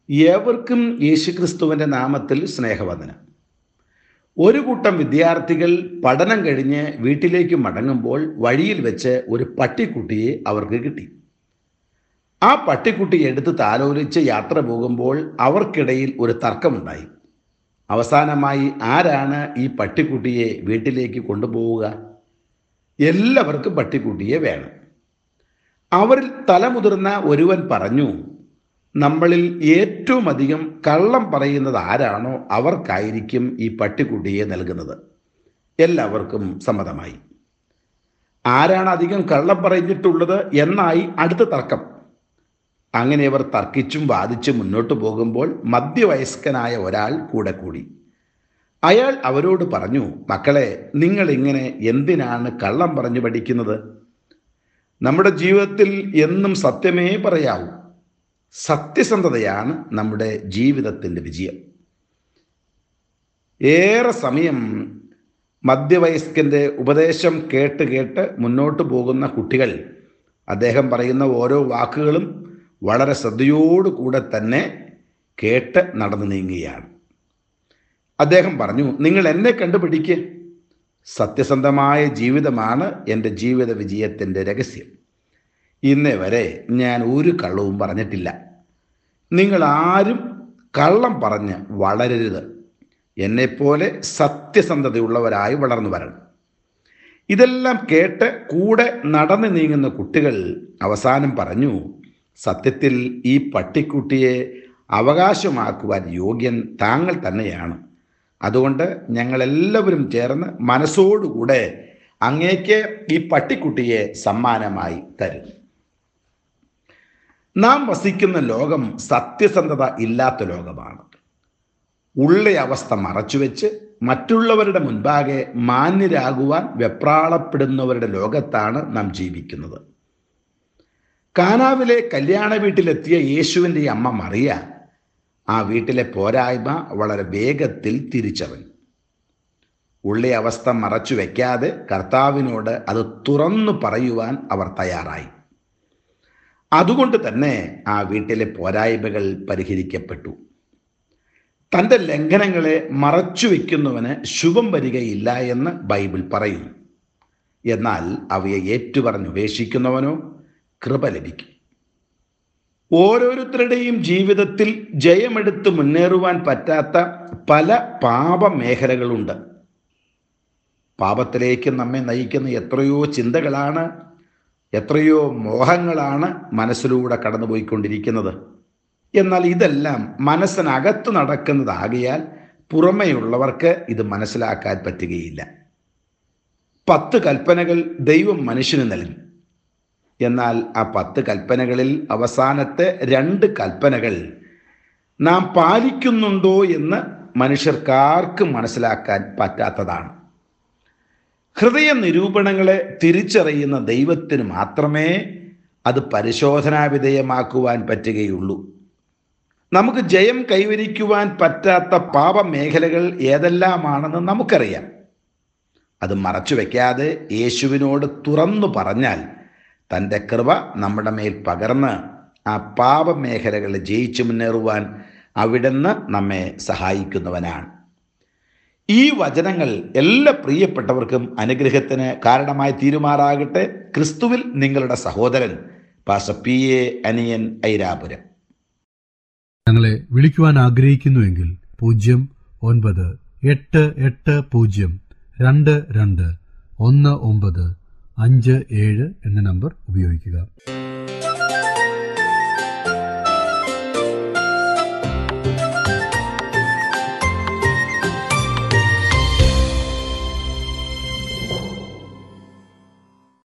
ഏവർക്കും യേശുക്രിസ്തുവിൻ്റെ നാമത്തിൽ സ്നേഹവന്ദനം ഒരു കൂട്ടം വിദ്യാർത്ഥികൾ പഠനം കഴിഞ്ഞ് വീട്ടിലേക്ക് മടങ്ങുമ്പോൾ വഴിയിൽ വെച്ച് ഒരു പട്ടിക്കുട്ടിയെ അവർക്ക് കിട്ടി ആ പട്ടിക്കുട്ടി എടുത്ത് താലോലിച്ച് യാത്ര പോകുമ്പോൾ അവർക്കിടയിൽ ഒരു തർക്കമുണ്ടായി അവസാനമായി ആരാണ് ഈ പട്ടിക്കുട്ടിയെ വീട്ടിലേക്ക് കൊണ്ടുപോവുക എല്ലാവർക്കും പട്ടിക്കുട്ടിയെ വേണം അവരിൽ തലമുതിർന്ന ഒരുവൻ പറഞ്ഞു നമ്മളിൽ ഏറ്റവും അധികം കള്ളം പറയുന്നത് ആരാണോ അവർക്കായിരിക്കും ഈ പട്ടിക്കുട്ടിയെ നൽകുന്നത് എല്ലാവർക്കും സമ്മതമായി ആരാണ് അധികം കള്ളം പറഞ്ഞിട്ടുള്ളത് എന്നായി അടുത്ത തർക്കം അങ്ങനെ ഇവർ തർക്കിച്ചും വാദിച്ചും മുന്നോട്ട് പോകുമ്പോൾ മധ്യവയസ്കനായ ഒരാൾ കൂടെ കൂടി അയാൾ അവരോട് പറഞ്ഞു മക്കളെ നിങ്ങൾ ഇങ്ങനെ എന്തിനാണ് കള്ളം പറഞ്ഞു പഠിക്കുന്നത് നമ്മുടെ ജീവിതത്തിൽ എന്നും സത്യമേ പറയാവൂ സത്യസന്ധതയാണ് നമ്മുടെ ജീവിതത്തിൻ്റെ വിജയം ഏറെ സമയം മധ്യവയസ്കൻ്റെ ഉപദേശം കേട്ട് കേട്ട് മുന്നോട്ട് പോകുന്ന കുട്ടികൾ അദ്ദേഹം പറയുന്ന ഓരോ വാക്കുകളും വളരെ ശ്രദ്ധയോടുകൂടെ തന്നെ കേട്ട് നടന്നു നീങ്ങുകയാണ് അദ്ദേഹം പറഞ്ഞു നിങ്ങൾ എന്നെ കണ്ടുപിടിക്കുക സത്യസന്ധമായ ജീവിതമാണ് എൻ്റെ ജീവിത വിജയത്തിൻ്റെ രഹസ്യം ഇന്നേ വരെ ഞാൻ ഒരു കള്ളവും പറഞ്ഞിട്ടില്ല നിങ്ങൾ ആരും കള്ളം പറഞ്ഞ് വളരരുത് എന്നെപ്പോലെ സത്യസന്ധതയുള്ളവരായി വളർന്നു വരണം ഇതെല്ലാം കേട്ട് കൂടെ നടന്നു നീങ്ങുന്ന കുട്ടികൾ അവസാനം പറഞ്ഞു സത്യത്തിൽ ഈ പട്ടിക്കുട്ടിയെ അവകാശമാക്കുവാൻ യോഗ്യൻ താങ്കൾ തന്നെയാണ് അതുകൊണ്ട് ഞങ്ങളെല്ലാവരും ചേർന്ന് മനസ്സോടുകൂടെ അങ്ങേക്ക് ഈ പട്ടിക്കുട്ടിയെ സമ്മാനമായി തരും നാം വസിക്കുന്ന ലോകം സത്യസന്ധത ഇല്ലാത്ത ലോകമാണ് ഉള്ള അവസ്ഥ മറച്ചുവെച്ച് മറ്റുള്ളവരുടെ മുൻപാകെ മാന്യരാകുവാൻ വെപ്രാളപ്പെടുന്നവരുടെ ലോകത്താണ് നാം ജീവിക്കുന്നത് കാനാവിലെ കല്യാണ വീട്ടിലെത്തിയ യേശുവിൻ്റെ അമ്മ മറിയ ആ വീട്ടിലെ പോരായ്മ വളരെ വേഗത്തിൽ തിരിച്ചറിഞ്ഞു ഉള്ള അവസ്ഥ മറച്ചു വയ്ക്കാതെ കർത്താവിനോട് അത് തുറന്നു പറയുവാൻ അവർ തയ്യാറായി അതുകൊണ്ട് തന്നെ ആ വീട്ടിലെ പോരായ്മകൾ പരിഹരിക്കപ്പെട്ടു തൻ്റെ ലംഘനങ്ങളെ മറച്ചു വയ്ക്കുന്നവന് ശുഭം വരികയില്ല എന്ന് ബൈബിൾ പറയുന്നു എന്നാൽ അവയെ ഏറ്റുപറഞ്ഞുപേക്ഷിക്കുന്നവനോ കൃപ ലഭിക്കും ഓരോരുത്തരുടെയും ജീവിതത്തിൽ ജയമെടുത്ത് മുന്നേറുവാൻ പറ്റാത്ത പല പാപമേഖലകളുണ്ട് പാപത്തിലേക്ക് നമ്മെ നയിക്കുന്ന എത്രയോ ചിന്തകളാണ് എത്രയോ മോഹങ്ങളാണ് മനസ്സിലൂടെ കടന്നുപോയിക്കൊണ്ടിരിക്കുന്നത് എന്നാൽ ഇതെല്ലാം മനസ്സിനകത്ത് നടക്കുന്നതാകിയാൽ പുറമെയുള്ളവർക്ക് ഇത് മനസ്സിലാക്കാൻ പറ്റുകയില്ല പത്ത് കൽപ്പനകൾ ദൈവം മനുഷ്യന് നൽകി എന്നാൽ ആ പത്ത് കൽപ്പനകളിൽ അവസാനത്തെ രണ്ട് കൽപ്പനകൾ നാം പാലിക്കുന്നുണ്ടോ എന്ന് മനുഷ്യർക്കാർക്കും മനസ്സിലാക്കാൻ പറ്റാത്തതാണ് ഹൃദയ നിരൂപണങ്ങളെ തിരിച്ചറിയുന്ന ദൈവത്തിന് മാത്രമേ അത് പരിശോധനാ വിധേയമാക്കുവാൻ പറ്റുകയുള്ളൂ നമുക്ക് ജയം കൈവരിക്കുവാൻ പറ്റാത്ത പാപമേഖലകൾ ഏതെല്ലാമാണെന്ന് നമുക്കറിയാം അത് മറച്ചു വയ്ക്കാതെ യേശുവിനോട് തുറന്നു പറഞ്ഞാൽ തൻ്റെ കൃപ നമ്മുടെ മേൽ പകർന്ന് ആ പാപമേഖലകൾ ജയിച്ചു മുന്നേറുവാൻ അവിടുന്ന് നമ്മെ സഹായിക്കുന്നവനാണ് ഈ വചനങ്ങൾ എല്ലാ പ്രിയപ്പെട്ടവർക്കും അനുഗ്രഹത്തിന് കാരണമായി തീരുമാറാകട്ടെ ക്രിസ്തുവിൽ നിങ്ങളുടെ സഹോദരൻ പാസ പി എ അനിയൻ ഐരാപുരം ഞങ്ങളെ വിളിക്കുവാൻ ആഗ്രഹിക്കുന്നുവെങ്കിൽ പൂജ്യം ഒൻപത് എട്ട് എട്ട് പൂജ്യം രണ്ട് രണ്ട് ഒന്ന് ഒമ്പത് അഞ്ച് ഏഴ് എന്ന നമ്പർ ഉപയോഗിക്കുക